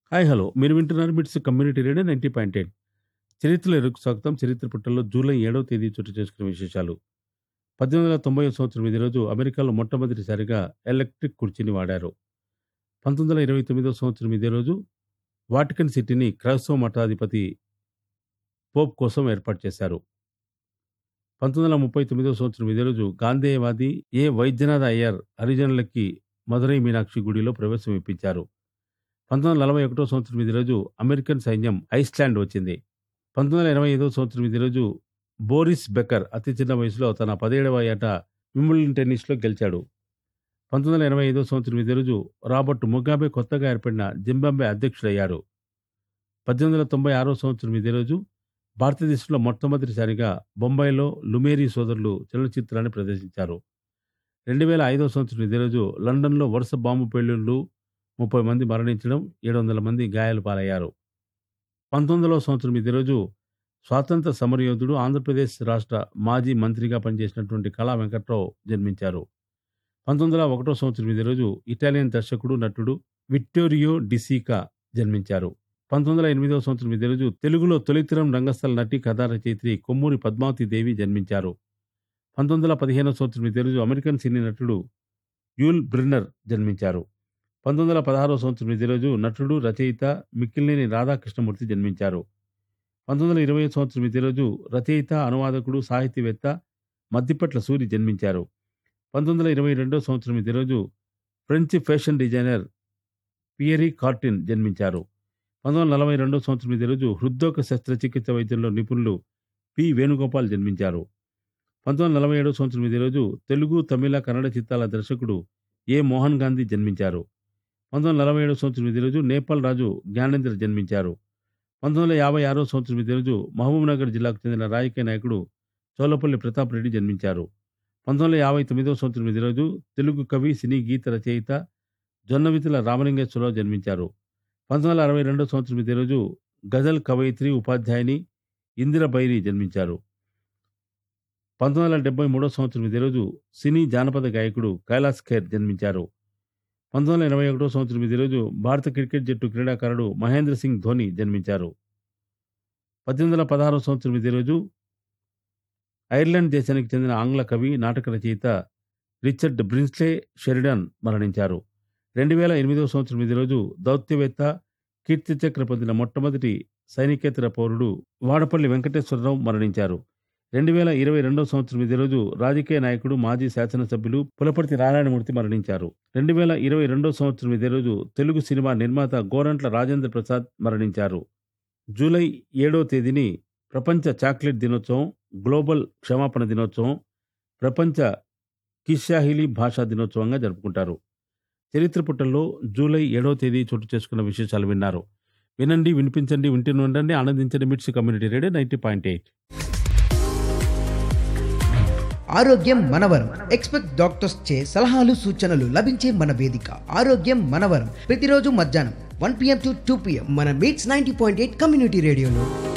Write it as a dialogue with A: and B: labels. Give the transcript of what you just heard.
A: hi hello మీరు వింటున్నారు MITS community radio ninety point eight చరిత్రలో ఎరుకు స్వాగతం చరిత్ర పుట్టల్లో జూలై ఏడవ తేదీ చోటు చేసుకున్న విశేషాలు పద్దెనిమిది వందల తొంభై సంవత్సరం ఇదే రోజు అమెరికాలో మొట్టమొదటిసారిగా ఎలక్ట్రిక్ కుర్చీని వాడారు పంతొమ్మిది వందల ఇరవై తొమ్మిదవ సంవత్సరం ఇదే రోజు వాటికన్ సిటీని క్రైస్తవ మఠాధిపతి పోప్ కోసం ఏర్పాటు చేశారు పంతొమ్మిది వందల ముప్పై తొమ్మిదవ సంవత్సరం ఇదే రోజు గాంధేయవాది ఏ వైద్యనాథ అయ్యర్ హరిజనులకి మదురై మీనాక్షి గుడిలో ప్రవేశం ఇప్పించారు పంతొమ్మిది వందల నలభై ఒకటో సంవత్సరం ఇది రోజు అమెరికన్ సైన్యం ఐస్లాండ్ వచ్చింది పంతొమ్మిది వందల ఎనభై ఐదో సంవత్సరం ఇది రోజు బోరిస్ బెకర్ అతి చిన్న వయసులో తన పదిహేడవ ఏట వింబుల్డన్ టెన్నిస్లో గెలిచాడు పంతొమ్మిది వందల ఎనభై ఐదో సంవత్సరం ఇది రోజు రాబర్ట్ ముగాబే కొత్తగా ఏర్పడిన జింబాబే అధ్యక్షుడయ్యారు పద్దెనిమిది వందల తొంభై ఆరో సంవత్సరం ఇదే రోజు భారతదేశంలో మొట్టమొదటిసారిగా బొంబాయిలో లుమేరీ సోదరులు చలనచిత్రాన్ని ప్రదర్శించారు రెండు వేల ఐదో సంవత్సరం ఇదే రోజు లండన్లో వరుస బాంబు పేలుళ్లు ముప్పై మంది మరణించడం ఏడు వందల మంది గాయాలు పాలయ్యారు పంతొమ్మిదవ సంవత్సరం ఇదే రోజు స్వాతంత్ర సమరయోధుడు ఆంధ్రప్రదేశ్ రాష్ట్ర మాజీ మంత్రిగా పనిచేసినటువంటి కళా వెంకట్రావు జన్మించారు పంతొమ్మిది వందల ఒకటో సంవత్సరం ఇదే రోజు ఇటాలియన్ దర్శకుడు నటుడు విక్టోరియో డిసికా జన్మించారు పంతొమ్మిది వందల ఎనిమిదవ సంవత్సరం ఇదే రోజు తెలుగులో తొలితరం రంగస్థల నటి కథా రచయిత్రి కొమ్మూరి పద్మావతి దేవి జన్మించారు పంతొమ్మిది వందల పదిహేనవ సంవత్సరం ఇదే రోజు అమెరికన్ సినీ నటుడు యూల్ బ్రిన్నర్ జన్మించారు పంతొమ్మిది వందల పదహారవ సంవత్సరం ఇదే రోజు నటుడు రచయిత మిక్కిలినేని రాధాకృష్ణమూర్తి జన్మించారు పంతొమ్మిది వందల ఇరవై సంవత్సరం ఇదే రోజు రచయిత అనువాదకుడు సాహితీవేత్త మద్దిపట్ల సూరి జన్మించారు పంతొమ్మిది వందల ఇరవై రెండవ సంవత్సరం ఇదే రోజు French fashion designer Pierre Cardin జన్మించారు పంతొమ్మిది వందల నలభై రెండవ సంవత్సరం ఇదే రోజు హృద్రోగ శస్త్రచికిత్స వైద్యంలో నిపుణులు పి వేణుగోపాల్ జన్మించారు పంతొమ్మిది వందల నలభై ఏడవ సంవత్సరం ఇదే రోజు తెలుగు తమిళ కన్నడ చిత్రాల దర్శకుడు ఏ మోహన్ గాంధీ జన్మించారు పంతొమ్మిది వందల నలభై ఏడవ సంవత్సరం ఇదే రోజు నేపాల్ రాజు జ్ఞానేంద్ర జన్మించారు పంతొమ్మిది వందల యాభై ఆరో సంవత్సరం ఇదే రోజు మహబూబ్నగర్ జిల్లాకు చెందిన రాజకీయ నాయకుడు చోలపల్లి ప్రతాప్ రెడ్డి జన్మించారు పంతొమ్మిది వందల యాభై తొమ్మిదవ సంవత్సరం ఇదే రోజు తెలుగు కవి సినీ గీత రచయిత జొన్నవితుల రామలింగేశ్వరరావు జన్మించారు పంతొమ్మిది వందల అరవై రెండవ సంవత్సరం ఇదే రోజు గజల్ కవయిత్రి ఉపాధ్యాయుని ఇందిర బైరి జన్మించారు పంతొమ్మిది వందల డెబ్బై మూడవ సంవత్సరం ఇదే రోజు సినీ జానపద గాయకుడు కైలాస్ ఖేర్ జన్మించారు పంతొమ్మిది వందల ఎనభై ఒకటో సంవత్సరం ఇదే రోజు భారత క్రికెట్ జట్టు క్రీడాకారుడు మహేంద్ర సింగ్ ధోని జన్మించారు పద్దెనిమిది వందల పదహారవ సంవత్సరం ఇదే రోజు ఐర్లాండ్ దేశానికి చెందిన ఆంగ్ల కవి నాటక రచయిత రిచర్డ్ బ్రిన్స్లే షెరిడన్ మరణించారు రెండు వేల ఎనిమిదవ సంవత్సరం ఇదే రోజు దౌత్యవేత్త కీర్తి చక్ర పొందిన మొట్టమొదటి సైనికేతర పౌరుడు వాడపల్లి వెంకటేశ్వరరావు మరణించారు రెండు వేల ఇరవై రెండవ సంవత్సరం ఇదే రోజు రాజకీయ నాయకుడు మాజీ శాసనసభ్యులు పులపర్తి నారాయణమూర్తి మరణించారు రెండు వేల ఇరవై రెండవ సంవత్సరం ఇదే రోజు తెలుగు సినిమా నిర్మాత గోరంట్ల రాజేంద్ర ప్రసాద్ మరణించారు జూలై ఏడవ తేదీని ప్రపంచ చాక్లెట్ దినోత్సవం గ్లోబల్ క్షమాపణ దినోత్సవం ప్రపంచ కిషాహిలీ భాషా దినోత్సవంగా జరుపుకుంటారు చరిత్ర పుటల్లో జూలై ఏడవ తేదీ చోటు చేసుకున్న విశేషాలు విన్నారు వినండి వినిపించండి వింటూనే ఉండండి ఆనందించండి MITS community radio ninety point eight
B: ఆరోగ్యం మనవరం ఎక్స్పెక్ట్ డాక్టర్స్ చే సలహాలు సూచనలు లభించే మన వేదిక ఆరోగ్యం మనవరం ప్రతిరోజు మధ్యాహ్నం one PM to two PM మన MITS ninety point eight community రేడియోలో